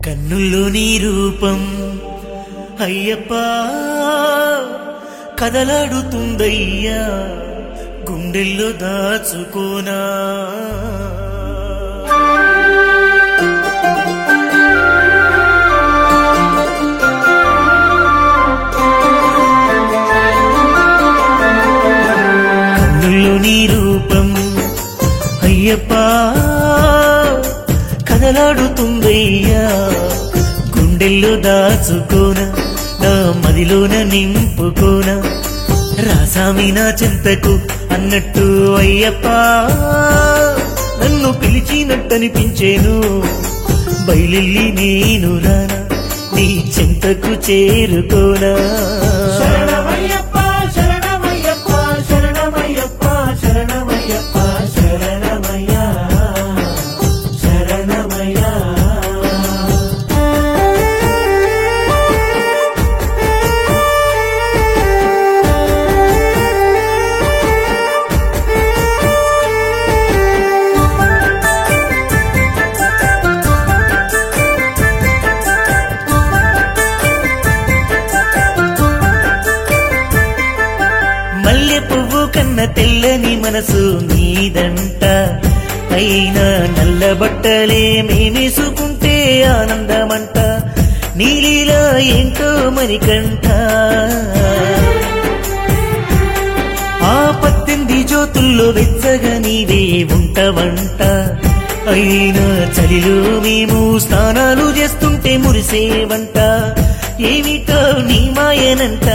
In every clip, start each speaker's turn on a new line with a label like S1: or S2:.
S1: కన్నుల్లో నీ రూపం అయ్యప్ప కదలాడుతుందయ్యా గుండెల్లో దాచుకోనా కన్నుల్లో నీ రూపం అయ్యప్ప కదలాడుతుందయ్యా గుండెల్లో దాచుకోన నా మదిలోన నింపుకోన రాసామి నా చింతకు అన్నట్టు అయ్యప్ప నన్ను పిలిచినట్టనిపించేను బయలుల్లి నేను రానా నీ చింతకు చేరుకోనా
S2: శరణమయ్యప్ప శరణమయ్యప్ప శరణమయ్యప్ప శరణమయ్యప్ప శరణమయ్యా శరణమయ్యా
S1: మల్లె పువ్వు కన్న తెల్లని మనసు నీదంట అయినా నల్ల బట్టలే మేమేసుకుంటే ఆనందమంట నీలీలా ఏంటో మరికంట ఆ పద్దెనిమిది జ్యోతుల్లో వెచ్చగా నీవే ఉంటవంట అయినా చలిలో మేము స్నానాలు చేస్తుంటే మురిసేవంట ఏమిటో నీ మాయనంట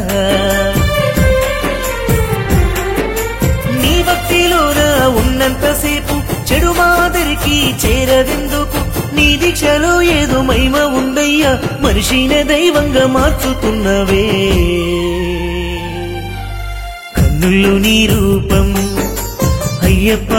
S1: నీ భక్తిలోన ఉన్నంతసేపు చెడు మాదిరికి చేరదెందుకు నీ దీక్షలో ఏదో మహిమ ఉందయ్యా మనిషిని దైవంగా మార్చుతున్నవే కన్నుల్లో నీ రూపం అయ్యప్ప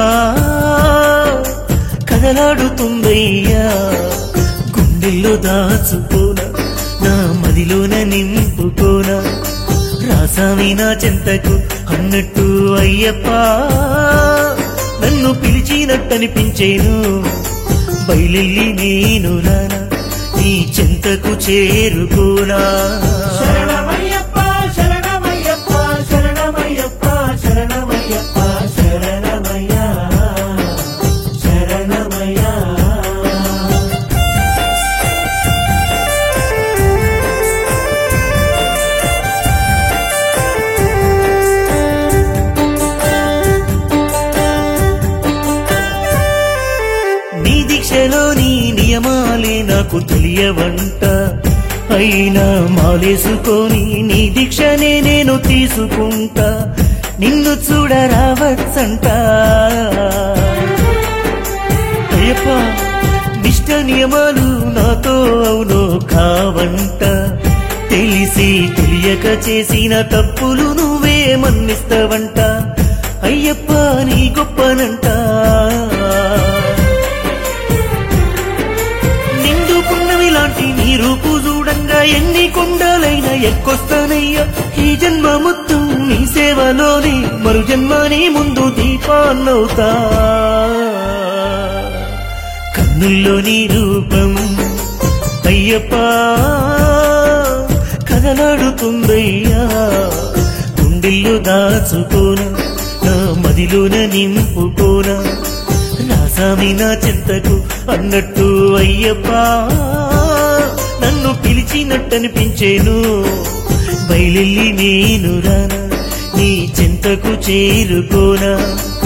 S1: కదలాడుతుందయ్యా గుండెల్లో దాచుకోనా నా మదిలోన నింపుకోనా రాసామి నా చెంతకు అన్నట్టు అయ్యప్ప నన్ను పిలిచినట్టనిపించేను బయలుల్లి నేను రానా నీ చెంతకు చేరుకోనా
S2: శరణమయ్యప్ప శరణమయ్యప్ప శరణమయ్యప్ప శరణమయ్యప్ప శరణమయ్యా శరణమయ్యా
S1: నీ దీక్షలోని నియమాలే నాకు తెలియవంట అయినా మాలేసుకొని నీ దీక్షనే నేను తీసుకుంటా నిన్ను చూడరావచ్చంట అయ్యప్ప నిష్ట నియమాలు నాతో అవునో కావంట తెలిసి తెలియక చేసిన తప్పులు నువ్వే మన్నిస్తావంట అయ్యప్ప నీ గొప్పనంట నిండు పున్నమి లాంటి నీ రూపు చూడంగా ఎన్ని కొండలైనా ఎక్కొస్తానయ్యా ఈ జన్మ మొత్తం నీ సేవలోనే మరు జన్మని ముందు దీపాన్నవుతా కన్నుల్లో నీ రూపం అయ్యప్ప కదలాడుతుందయ్యా గుండెల్లో దాచుకోన నా మదిలోన నింపుకోనా రాసామి నా చింతకు అన్నట్టు అయ్యప్ప నన్ను పిలిచినట్టనిపించేను బయలుల్లి నేను రానా నీ చింతకు చేరుకోనా